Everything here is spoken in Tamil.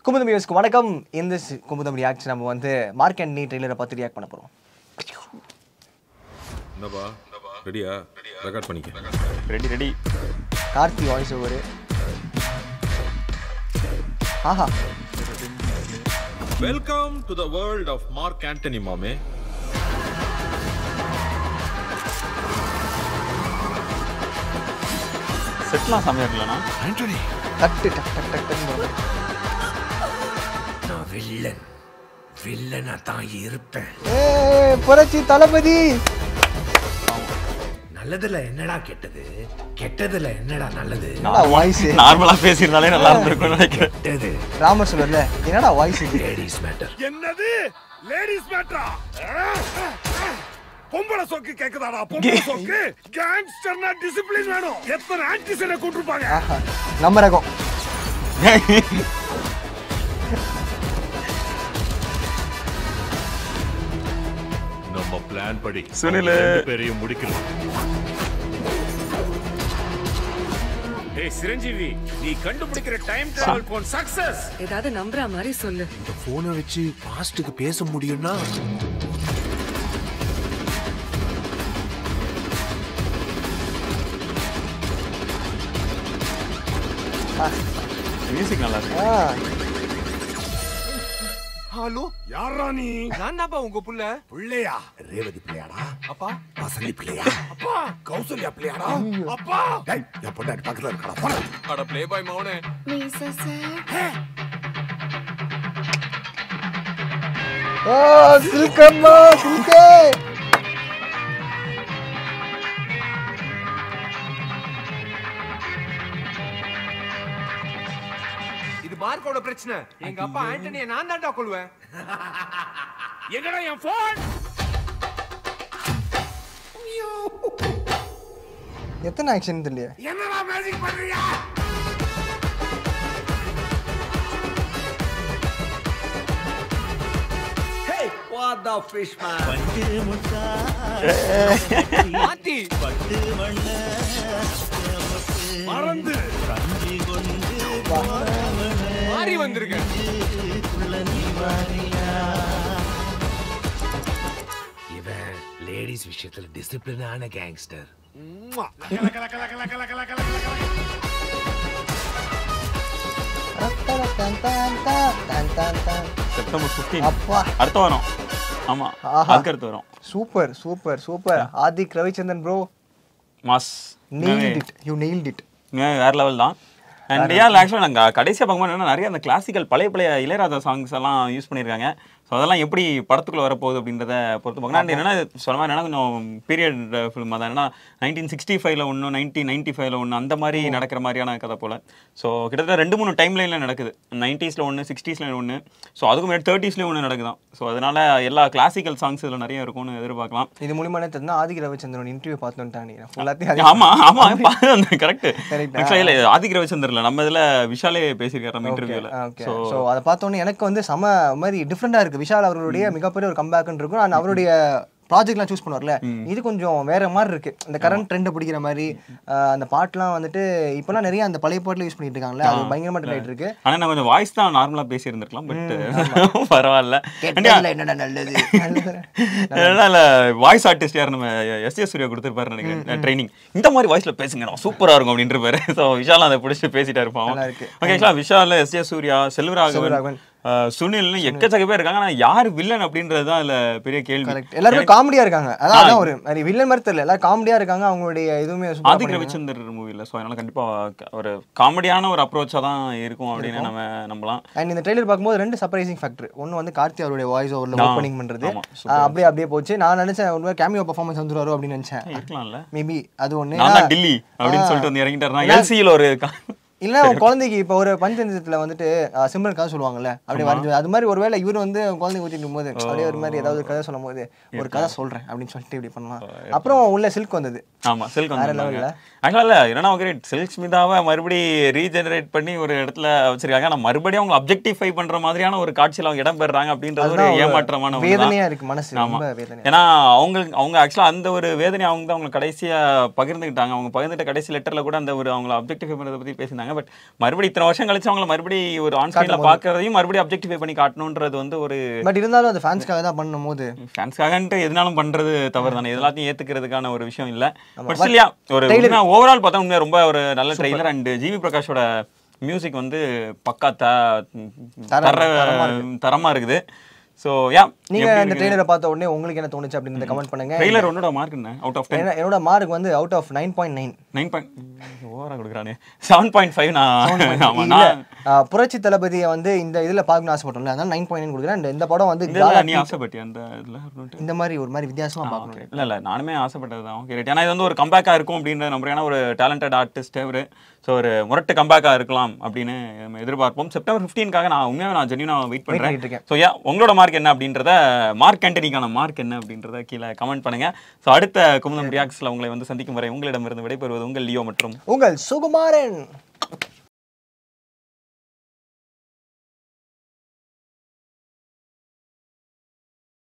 குமுதம் வியூஸ்க்கு வணக்கம் இந்த சி- குமுதம் ரியாக்ட் நம்ம வந்து மார்க் அண்ட் நீ ட்ரெய்லரை பார்த்து ரியாக்ட் பண்ண போகிறோம் என்னப்பா ரெடியா ரெக்கார்ட் பண்ணிக்க ready ready Karthi voice over ஆஹா welcome to the world of Mark Antony மாமே செட்லாம் செம்மையா இருக்குல்லண்ணா டக்கு டக் டக் டக் டக் வரும். நான் வில்லன் வில்லனா தான் இருப்பேன் ஏய் புரட்சி தளபதி நல்லதுல என்னடா கெட்டது கெட்டதுல என்னடா நல்லது என்னடா வாய்ஸ் நார்மலா பேசியிருந்தாலே நல்லா இருந்திருக்கும்னு நினைக்கிறேன் கெட்டது ராமர் சொல்லுவர்ல என்னடா வாய்ஸ் இது லேடிஸ் மேட்டர் என்னது லேடிஸ் மேட்ரா பொம்பளை சொக்கு கேக்குதாடா பொம்பளை சொக்கு கேங்ஸ்டர்னா டிசிப்ளின் வேணும் எத்தனை ஆன்டிசனை கூட்டிருப்பாங்க ஆஹா நம்ம ரகம் நம்ம பிளான் படி சுனிலு. அவங்க ரெண்டு பேரையும் முடிக்கலாம் ஏய் சிரஞ்சீவி நீ கண்டுபிடிக்கிற டைம் டிராவல் போன் சக்சஸ் ஏதாவது நம்புற மாதிரி சொல்லு இந்த போனை வச்சு பாஸ்டுக்கு பேச முடியும்னா மியூசிக் நல்லா இருக்கு ஆ ஹலோ யாரா நீ நான் தான்ப்பா உங்க புள்ள பிள்ளையா ரேவதி பிள்ளையாடா அப்பா வசந்தி பிள்ளையா அப்பா கௌசல்யா பிள்ளையாடா அப்பா டேய் என் பொண்டாட்டி பக்கத்துல இருக்கடா போடா அட ப்ளே பாய் மௌனே ஓ சில்கம்மா சில்கே இது மார்க்கோட பிரச்சனை எங்க அப்பா ஆண்டனியை நான் தான்டா கொள்வேன் எங்கடா என் போன் எத்தனை ஆக்ஷன் தெரியல என்னடா மேஜிக் பண்றியா மாத்தி மறந்து மாறி வந்திருக்கேன் இவன் லேடிஸ் விஷயத்துல டிசிப்ளினான கேங்ஸ்டர் கல கல கல கல கல கல கல கல கல செப்டம்பர் 15 அப்பா அடுத்த வாரம் ஆமா ஆஹா. அதுக்கு அடுத்து வரும் super super super Adhik Ravichandran bro mass nailed it you nailed it வேற லெவல் தான் அண்ட் ஏன் ஆக்சுவலாக நாங்கள் கடைசியாக பார்க்கும்போது என்னன்னா நிறைய அந்த கிளாசிக்கல் பழைய பழைய இளையராஜா சாங்ஸ் எல்லாம் யூஸ் பண்ணியிருக்காங்க ஸோ அதெல்லாம் எப்படி படத்துக்குள்ள வரப்போகுது அப்படின்றத பொறுத்து பார்க்கணும் அண்ட் என்னன்னா சொன்ன மாதிரி என்னன்னா கொஞ்சம் பீரியட் ஃபிலிம் தான் ஏன்னா நைன்டீன் சிக்ஸ்டி ஃபைவ்ல ஒன்று நைன்டீன் நைன்டி ஃபைவ்ல ஒன்று அந்த மாதிரி நடக்கிற மாதிரியான கதை போல் ஸோ கிட்டத்தட்ட ரெண்டு மூணு டைம் லைனில் நடக்குது நைன்ட்டீஸில் ஒன்று சிக்ஸ்டீஸில் ஒன்று ஸோ அதுக்கு முன்னாடி தேர்ட்டிஸ்லேயும் ஒன்று நடக்குதான் ஸோ அதனால எல்லா கிளாசிக்கல் சாங்ஸ் இதில் நிறைய இருக்கும்னு எதிர்பார்க்கலாம் இது மூலியமா என்ன தெரியுதுன்னா ஆதிக் ரவிச்சந்திரன் இன்டர்வியூ பார்த்துட்டு நினைக்கிறேன் ஃபுல்லாத்தையும் ஆமா ஆமா கரெக்ட் Correct. ஆக்சுவலா இல்ல ஆதிக் ரவிச்சந்திரன்ல நம்ம இதுல விஷாலே பேசியிருக்காரு நம்ம இன்டர்வியூல ஓகே சோ ஸோ அதை பார்த்தோன்னே எனக்கு வந்து செம மாதிரி டிஃப்ரெண்டாக இருக்குது விஷால் அவர்களுடைய மிகப்பெரிய ஒரு கம்பேக்னு இருக்கும் அண்ட் அவருடைய ப்ராஜெக்ட்லாம் சூஸ் பண்ணுவார்ல இது கொஞ்சம் வேற மாதிரி இருக்கு இந்த கரண்ட் ட்ரெண்டை பிடிக்கிற மாதிரி அஹ், அந்த பாட்டுலாம் வந்துட்டு இப்போலாம் நிறைய அந்த பழைய பாட்டில் யூஸ் பண்ணிட்டு இருக்காங்களே அது பயங்கரமா ட்ரெண்ட் ஆயிட்டு இருக்கு ஆனா நான் கொஞ்சம் வாய்ஸ் தான் நார்மலா பேசி இருந்திருக்கலாம் பட் பரவாயில்ல கேட்டதுல என்னடா நல்லது அதனால வாய்ஸ் ஆர்டிஸ்ட் யார் நம்ம எஸ் எஸ் சூர்யா கொடுத்துருப்பாரு நினைக்கிறேன் ட்ரைனிங் இந்த மாதிரி வாய்ஸ்ல பேசுங்க சூப்பரா இருக்கும் அப்படின்ற பேரு ஸோ விஷால் அதை பிடிச்சி பேசிட்டா இருப்பான் நல்லா இருக்கு. ஓகே ஆக்சுவலா விஷால் எஸ் எஸ் சூர்யா செல்வராகவன் செல்வராகவன். அஹ், சுனில்னு எக்கச்சக்க பேர் இருக்காங்க ஆனா யார் வில்லன் அப்படின்றது தான் இதுல பெரிய கேள்வி கரெக்ட் எல்லாருமே காமெடியா இருக்காங்க அதான் அதான் ஒரு மாதிரி வில்லன் மாதிரி தெரியல எல்லாரும் காமெடியா இருக்காங்க அவங்களுடைய இதுவுமே super ஆ ஆதிக் பண்ணிருக்காங்க. ரவிச்சந்தர் மூவில ஸோ அதனால கண்டிப்பா க- ஒரு காமெடியான ஒரு அப்ரோச்சா தான் இருக்கும் அப்படின்னு நம்ம நம்பலாம் அண்ட் இந்த ட்ரெய்லர் பார்க்கும்போது ரெண்டு சர்ப்ரைசிங் ஃபேக்டர் ஒன்னு வந்து கார்த்தி அவருடைய வாய்ஸ் ஓவர்ல ஆ, ஓப்பனிங் பண்றது ஆமா, ஆ, அப்படியே அப்படியே போச்சு நான் நினைச்சேன் ஒரு கேமியோ பர்ஃபார்மன்ஸ் வந்துருவாரோ அப்படின்னு நினைச்சேன் இருக்கலாம்ல மேபி அது ஒண்ணு நான் தான் ஏன்னா- டில்லி அப்படின்னு ஆ. சொல்லிட்டு வந்து இறங்கிட்டாருனா ஏன்னா- எல்சியில் ஒரு கா- இல்ல அவன் குழந்தைக்கு இப்ப ஒரு பஞ்சந்தத்துல வந்துட்டு அஹ், சிம்ரன் கதை சொல்லுவாங்கல்ல அப்படியே வரைஞ்சு அது மாதிரி ஒருவேளை இவர் வந்து குழந்தைங்க ஊத்திட்டு போது அப்படியே ஒரு மாதிரி ஏதாவது ஒரு கதை சொல்லும் போது ஒரு கதை சொல்றேன் அப்படின்னு சொல்லிட்டு இப்படி பண்ணலாம் அப்புறம் உள்ள சில்க் வந்தது ஆமா சில்க் வேற வந்து level ல. ஆக்சுவலா இல்ல என்னன்னா கிரேட் சில்க் ஸ்மிதாவை மறுபடி ரீஜெனரேட் பண்ணி ஒரு இடத்துல வச்சிருக்காங்க ஆனா மறுபடியும் அவங்க அப்ஜெக்டிஃபை பண்ற மாதிரியான ஒரு காட்சியில அவங்க இடம் பெறாங்க அப்படின்றது ஒரு அதுதான் ஒரு ஏமாற்றமான ஒண்ணுதான். வேதனையா இருக்கு மனசு ஆமா. ரொம்ப வேதனையா ஏன்னா அவங்க அவங்க ஆக்சுவலா அந்த ஒரு வேதனை அவங்க தான் அவங்க கடைசியா பகிர்ந்துக்கிட்டாங்க அவங்க பகிர்ந்துட்ட கடைசி லெட்டர்ல கூட அந்த ஒரு அவங்கள அப்ஜெக்டிஃபை பண்றதை பத்தி பேசினாங்க பண்ணியிருக்காங்க பட் மறுபடியும் இத்தனை வருஷம் கழிச்சு அவங்கள மறுபடியும் ஒரு ஆன் ஸ்க்ரீனில் பார்க்கறதையும் மறுபடியும் அப்ஜெக்டிஃபை பண்ணி காட்டணுன்றது வந்து ஒரு பட் இருந்தாலும் அது ஃபேன்ஸ்க்காக தான் பண்ணும் போது ஃபேன்ஸ்க்காகன்ட்டு எதுனாலும் பண்றது தவறு தானே எல்லாத்தையும் ஏத்துக்கிறதுக்கான ஒரு விஷயம் இல்ல பட் இல்லையா ஒரு ஓவரால் பார்த்தா உண்மையா ரொம்ப ஒரு நல்ல ட்ரெய்லர் அண்ட் ஜிவி பிரகாஷோட மியூசிக் வந்து பக்கா த தர தரமா இருக்குது ஸோ யா நீங்க இந்த ட்ரெய்லரை பார்த்த உடனே உங்களுக்கு என்ன தோணுச்சு அப்படின்னு கமெண்ட் பண்ணுங்க ட்ரெய்லர் உன்னோட மார்க் என்ன அவுட் ஆஃப் டென் என்ன- என்னோட மார்க் வந்து out of nine point nine nine point ஓவரா கொடுக்குறானே செவன் பாயிண்ட் ஃபைவ் நான் ஆமா நான் புரட்சி தளபதியை வந்து இந்த இதுல பார்க்கணும்னு ஆசைப்பட்டோம்ல அதனால நைன் பாயிண்ட் நைன் கொடுக்குறேன் இந்த- இந்த படம் வந்து இதெல்லாம் காலா- நீ ஆசைப்பட்டியா அந்த இதில் இந்த மாதிரி ஒரு மாதிரி வித்தியாசமா பார்க்கணும் இல்ல இல்ல நானுமே ஆசைப்பட்டது தான் ஓகே ஏன்னா இது வந்து ஒரு கம்பேக்கா இருக்கும் அப்படின்ற நம்புறேன் ஏன்னா ஒரு டேலண்டட் ஆர்டிஸ்ட் அவரு ஸோ ஒரு முரட்டு கம்பேக்கா இருக்கலாம் அப்படின்னு நம்ம எதிர்பார்ப்போம் செப்டம்பர் 15க்காக நான் உண்மையாக நான் ஜென்யூனா வெயிட் பண்ணிட்டு பண்றேன் இருக்கேன். ஸோ யா உங்களோட மார்க் என்ன அப்படின்றத மார்க் ஆண்டனிக்கான மார்க் என்ன அப்படின்றத கீழே கமெண்ட் பண்ணுங்க ஸோ அடுத்த குமுதம் ரியாக்ஸ்ல உங்களை வந்து சந்திக்கும் வரை உங்களிடமிருந்து விடைபெறுவது உங்கள் லியோ மற்றும் உங்கள் சுகுமாரன்